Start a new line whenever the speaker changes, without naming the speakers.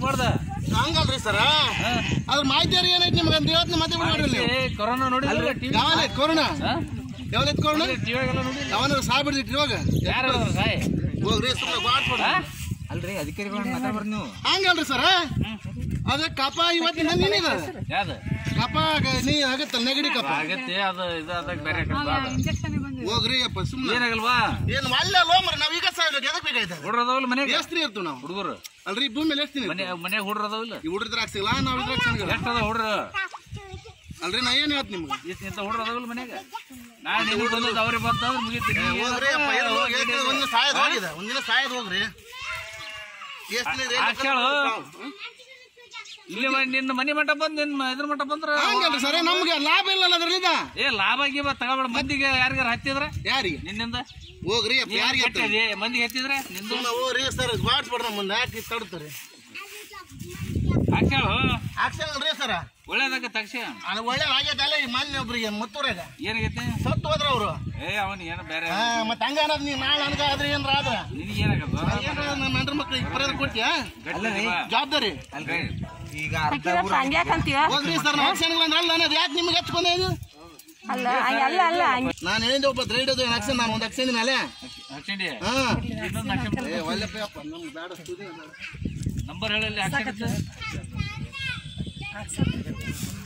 ಹಚ್ಬಾರ್ದ
ಹಂಗಲ್ರಿ ಸರ ಅದ್ರ ಮಾಹಿತಿ ಏನೈತಿ ನಿಮ್ಗೆ ಅಂತ ಹೇಳ್ತೀನಿ ಮತ್ತೆ ಮಾಡ್ರಿ ನೀವು
ಏ, ಕೊರೋನಾ ನೋಡಿಲ್ಲ ಟಿವಿ
ಯಾವನೈತಿ ಕೊರೋನಾ ಯಾವನೈತಿ ಕೊರೋನಾ
ಟಿವಿಯಾಗೆಲ್ಲ ನೋಡಿ
ಯಾವನಾರ ಸಾಯ್ ಬಿಡ್ದಿಟ್ರಿ ಇವಾಗ
ಯಾರು ಹೇಳಿದ್ರು ಸಾಯ್
ಹೋಗ್ರಿ ಸುಮ್ಮನೆ ಬಾಡ್ಸ್ಬಿಡ್ರಿ
ಹಾ?
ಅಲ್ರಿ ಅಧಿಕಾರಿಗಳನ್ನ ಮಾತಾಡ್ಬಾರ್ದು ನೀವು
ಹಂಗಲ್ರಿ ಸರ ಅದ ಕಪ ಇವತ್ತಿನ ಏನಿದ
ಯಾವ್ದು
ಕಪ ಗ- ನೀ ಆಗತ್ತಲ್ಲ ನೆಗಡಿ ಕಪ
ಆಗತ್ತೆ ಅದು ಇದು ಅದಾಗ ಬೇರೆ ಯಾಕಂದ್ರೆ ಅದು.
ಹೋಗ್ರಿ ಅಪ್ಪ ಸುಮ್ಮನೆ
ಏನಾಗಲ್ವಾ
ಏನು ಅಲ್ಲ ಲೋಮ್ರ ನಾವ್ ಈಗ ಸಾಯ್ಬೇಕು ಎದಕ್ ಬೇಕಾಯ್ತ
ಹುಡ್ರ ಅದಾವಲ್ಲ ಮನೆಗೆ
ಎಷ್ಟ್ರಿ ಇರ್ತೀವಿ ನಾವು
ಹುಡುಗರು
ಅಲ್ರಿ ಭೂಮಿ ಮೇಲೆ ಎಷ್ಟ್ರಿ
ಮನೆ ಮನ್ಯಾಗ ಹುಡ್ರ ಅದಾವಿಲ್ಲ
ಈ ಹುಡ್ರ ದ್ರಾಕ್ಷಿಲ್ಲ ನಾವ್ ದ್ರಾಕ್ಷಿ
ಎಷ್ಟು ಅದ ಹುಡ್ರ
ಅಲ್ರಿ ನಾ ಏನ್ ಹೇಳ್ತೀನಿ ನಿಮ್ಗೆ
ಇಷ್ಟು ಇಂಥ ಹುಡ್ರ ಅದಾವಿಲ್ಲ ಮನ್ಯಾಗ ನಾಳೆ ನೀವು ಬಂದದ್ದು ಅವ್ರಿಗೆ ಬಂತಂದ್ರೆ ಮುಗೀತೀನಿ
ಹೋಗ್ರಿ ಅಪ್ಪ ಎಲ್ಲಿ ಹೋಗಿ ಎಲ್ಲಿ ಒಂದಿನ ಸಾಯದ್ ಹೋಗಿದೆ ಒಂದಿನ ಸಾಯದ್ ಹೋಗ್ರಿ ಎಷ್ಟ್ರಿ ರೇಟ್
ಆಕ್ಷಾಳು ಇಲ್ಲಿ ಮ- ನಿನ್ನ ಮನೆ ಮಠ ಬಂದ್ ನಿನ್ನ ಇದ್ರ ಮಠ ಬಂದ್ರ
ಹಂಗಲ್ರಿ ಸರ್ ನಮ್ಗೆ ಲಾಭ ಇಲ್ಲಲ್ಲ ಅದ್ರಲ್ಲಿದ
ಏ ಲಾಭ ಗೀಬ ತಗೊಬೇಡ ಮಂದಿಗೆ ಯಾರಿಗಾರ ಹತ್ತಿದ್ರ
ಯಾರಿಗೆ
ನಿನ್ನಿಂದ
ಹೋಗ್ರಿ ಅಪ್ಪ
ನೀ
ಯಾರಿಗೆ
ಕಟ್ಟಿದಿ ಮಂದಿಗೆ ಹತ್ತಿದ್ರೆ ನಿಂದು
ಸುಮ್ಮನೆ ಹೋಗ್ರಿ ಸರ್ ಬಾಡ್ಸ್ಬಿಡ್ರಿ ನಮ್ಮ ಮುಂದೆ ಯಾಕೆ ತಡ್ತಾರೆ
ಆಕ್ಷಾಳು
ಹಾಕ್ಸಲ್ರಿ ಸರ
ಒಳ್ಳೇದಾಗ ತಕ್ಷಣ
ಅದು ಒಳ್ಳೆ ಆಗೈತಲ್ಲ ಈ ಮಾನ್ಯ ಒಬ್ರಿಗೆ ಮುತ್ತೂರಾಗ
ಏನಾಗೈತೆ
ಸತ್ತು ಹೋದ್ರ ಅವರು
ಏ ಅವನ್ ಏನು ಬೇರೆ
ಮತ್ತೆ ಹಂಗ ಅನ್ನೋದು ನೀ ನಾಳೆ ಅನ್ಕ ಆದ್ರೆ ಏನ್ರ ಆದ್ರ
ನಿನಗೆ ಏನಾಗತ್ತ
ನನ್ನ ಹೆಂಡ್ರ ಮಕ್ಳಿಗೆ ಬರೋದು ಕೊಡ್ತೀಯಾ ಜವಾಬ್ದಾರಿ
ಅಲ್ರಿ ಈಗ ಅರ್ಧ ಊರ
ಹಂಗ್ಯಾಕಂತೀವ
ಹೋಗ್ರಿ ಸರ್ ನಾವು ಆಕ್ಷನ್ಗಳು ಅಂದ್ರೆ ಅಲ್ಲ ನಾನು ಯಾಕೆ ನಿಮ್ಗೆ ಹಚ್ಕೊಂಡೆ ಇದು
ಅಲ್ಲ ಹಂಗ್- ಅಲ್ಲ ಅಲ್ಲ ಹಂಗ್-
ನಾನು ಹೇಳಿದೆ ಒಬ್ಬ ರೈಡ್ ಅದು ಆಕ್ಷನ್ ನಾನು ಒಂದು ಆಕ್ಷನ್ ಮೇಲೆ
ಹಾಕ್ಸಂಡಿ
ಹಾ
ಇನ್ನೊಂದು ಹಾಕ್ಸಂಬಿಡು.
ಏ ಒಳ್ಳೆಪ್ಪ ಅಪ್ಪ ನಮ್ಗೆ ಬೇಡ studio ಬೇಡ.
ನಂಬರ್ ಹೇಳಲ್ಲಿ ಹಾಕ್ಸಂಡಿ